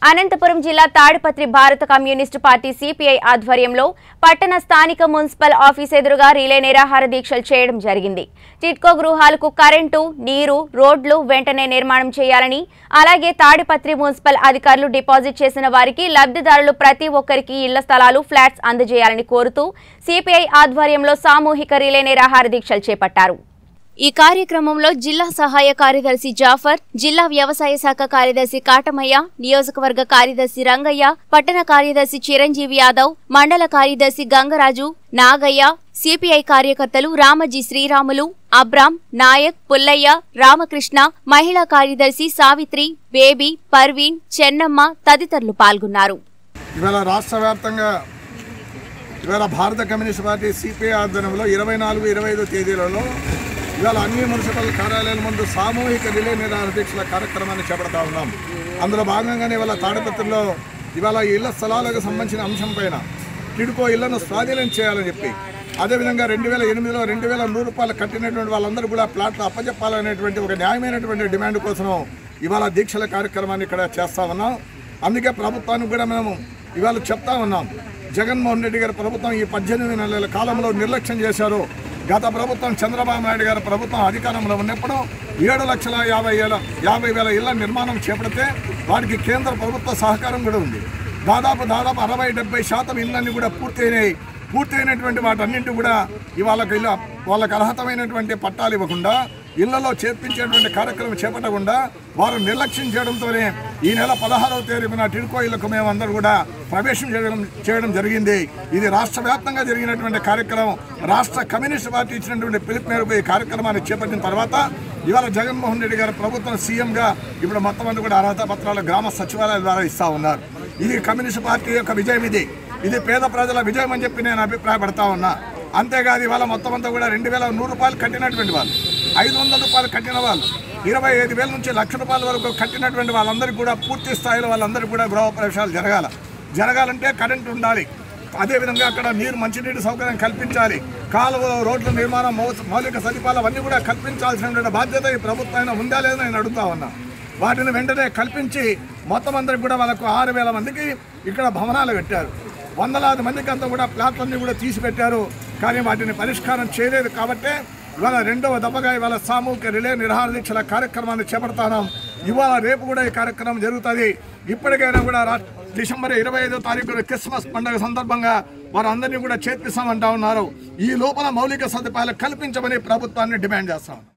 అనంతపురం జిల్లా తాడిపత్రి భారత communist party CPI ఆధ్వర్యంలో పట్టణ స్థానిక మున్సిపల్ ఆఫీస్ ఎదురుగా రిలే నిరాహార దీక్షలు చేయడం జరిగింది టిట్కో గృహాలకు కరెంటు నీరు రోడ్లు వెంటనే నిర్మాణం చేయాలని అలాగే తాడిపత్రి మున్సిపల్ అధికారులు డిపాజిట్ చేసిన వారికి లబ్ధిదారులు ప్రతి ఒక్కరికి ఇళ్ల స్థలాలు ఫ్లాట్స్ అందజేయాలని కోరుతూ సిపిఐ ఆధ్వర్యంలో సామూహిక రిలే నిరాహార దీక్షలు చేపట్టారు ఈ కార్యక్రమంలో జిల్లా సహాయ కార్యదర్శి జాఫర్ జిల్లా వ్యవసాయ శాఖ కార్యదర్శి కాటమయ్య నియోజకవర్గ కార్యదర్శి రంగయ్య పట్టణ కార్యదర్శి చిరంజీవి యాదవ్ మండల కార్యదర్శి గంగరాజు నాగయ్య సిపిఐ కార్యకర్తలు రామజీ శ్రీరాములు అబ్రాం నాయక్ పుల్లయ్య రామకృష్ణ మహిళా కార్యదర్శి సావిత్రి బేబీ పర్వీన్ చెన్నమ్మ తదితరులు పాల్గొన్నారు ఇవాళ రాష్ట్ర వ్యాప్తంగా ఇవాళ భారత కమ్యూనిస్ట్ పార్టీ సిపిఐ ఆధ్వర్యంలో ఇరవై నాలుగు ఇరవై ఐదు తేదీలలో ఇవాళ అన్ని మున్సిపల్ కార్యాలయాల ముందు సామూహిక రిలే నిరాహార దీక్షల కార్యక్రమాన్ని చేపడతా ఉన్నాం అందులో భాగంగానే ఇవాళ తాడిపత్రిలో ఇవాళ ఇళ్ల స్థలాలకు సంబంధించిన అంశం పైన టిడ్కో ఇళ్లను స్వాధీనం చేయాలని చెప్పి అదేవిధంగా రెండు వేల ఎనిమిదిలో రెండు వేల నూరు రూపాయలు కట్టినటువంటి వాళ్ళందరూ కూడా ప్లాట్లు అప్పచెప్పాలనేటువంటి ఒక న్యాయమైనటువంటి డిమాండ్ కోసం ఇవాళ దీక్షల కార్యక్రమాన్ని ఇక్కడ చేస్తా ఉన్నాం అందుకే ప్రభుత్వానికి కూడా మేము ఇవాళ చెప్తా ఉన్నాం జగన్మోహన్ రెడ్డి గారి ప్రభుత్వం ఈ పద్దెనిమిది నెలల కాలంలో నిర్లక్ష్యం చేశారు గత ప్రభుత్వం చంద్రబాబు నాయుడు గారి ప్రభుత్వం అధికారంలో ఉన్నప్పుడు ఏడు లక్షల యాభై వేల యాభై వేల ఇళ్ల నిర్మాణం చేపడితే వాటికి కేంద్ర ప్రభుత్వ సహకారం కూడా ఉంది దాదాపు దాదాపు అరవై డెబ్బై శాతం ఇళ్ళన్నీ కూడా పూర్తయినాయి పూర్తయినటువంటి వాటన్నింటి కూడా ఇవాళ ఇళ్ళ వాళ్ళకి అర్హతమైనటువంటి పట్టాలు ఇవ్వకుండా ఇళ్లలో చేర్పించేటువంటి కార్యక్రమం చేపట్టకుండా వారు నిర్లక్ష్యం చేయడంతోనే ఈ నెల పదహారవ తేదీన టిడ్కో ఇళ్లకు మేమందరూ కూడా ప్రవేశం చేయడం చేయడం జరిగింది ఇది రాష్ట్ర వ్యాప్తంగా జరిగినటువంటి కార్యక్రమం రాష్ట్ర కమ్యూనిస్ట్ పార్టీ ఇచ్చినటువంటి పిలుపు మేరకు ఈ కార్యక్రమాన్ని చేపట్టిన తర్వాత ఇవాళ జగన్మోహన్ రెడ్డి గారి ప్రభుత్వం సీఎంగా ఇప్పుడు మొత్తం అంతా కూడా అర్హత పత్రాలు గ్రామ సచివాలయాల ద్వారా ఇస్తా ఉన్నారు ఇది కమ్యూనిస్ట్ పార్టీ యొక్క విజయం ఇది ఇది పేద ప్రజల విజయం అని చెప్పి నేను అభిప్రాయపడతా ఉన్నా అంతేకాదు ఇవాళ మొత్తం అంతా కూడా రెండు వేల నూరు రూపాయలు కట్టినటువంటి వాళ్ళు ఐదు వందల రూపాయలు కట్టిన వాళ్ళు ఇరవై ఐదు వేల నుంచి లక్ష రూపాయల వరకు కట్టినటువంటి వాళ్ళందరికీ కూడా పూర్తి స్థాయిలో వాళ్ళందరికీ కూడా గృహ ప్రవేశాలు జరగాల జరగాలంటే కరెంట్ ఉండాలి అదేవిధంగా అక్కడ నీరు మంచినీటి సౌకర్యం కల్పించాలి కాలువ రోడ్ల నిర్మాణం మౌ- మౌలిక సదుపాయాలు అవన్నీ కూడా కల్పించాల్సినటువంటి బాధ్యత ఈ ప్రభుత్వం ఉందా లేదా నేను అడుగుతా ఉన్నా వాటిని వెంటనే కల్పించి మొత్తం అందరికి కూడా వాళ్ళకు ఆరు వేల మందికి ఇక్కడ భవనాలు పెట్టారు వందలాది మందికి అంతా కూడా ప్లాట్లన్నీ కూడా తీసి పెట్టారు కానీ వాటిని పరిష్కారం చేయలేదు కాబట్టే ఇవాళ రెండవ దఫగా ఇవాళ సామూహిక రిలే నిరాహార దీక్షల కార్యక్రమాన్ని చేపడతాం ఇవాళ రేపు కూడా ఈ కార్యక్రమం జరుగుతుంది ఇప్పటికైనా కూడా రా- డిసెంబర్ ఇరవై ఐదో తారీఖున క్రిస్మస్ పండుగ సందర్భంగా వారందరినీ కూడా చేర్పిస్తామంటా ఉన్నారు ఈ లోపల మౌలిక సదుపాయాలు కల్పించమని ప్రభుత్వాన్ని డిమాండ్ చేస్తాం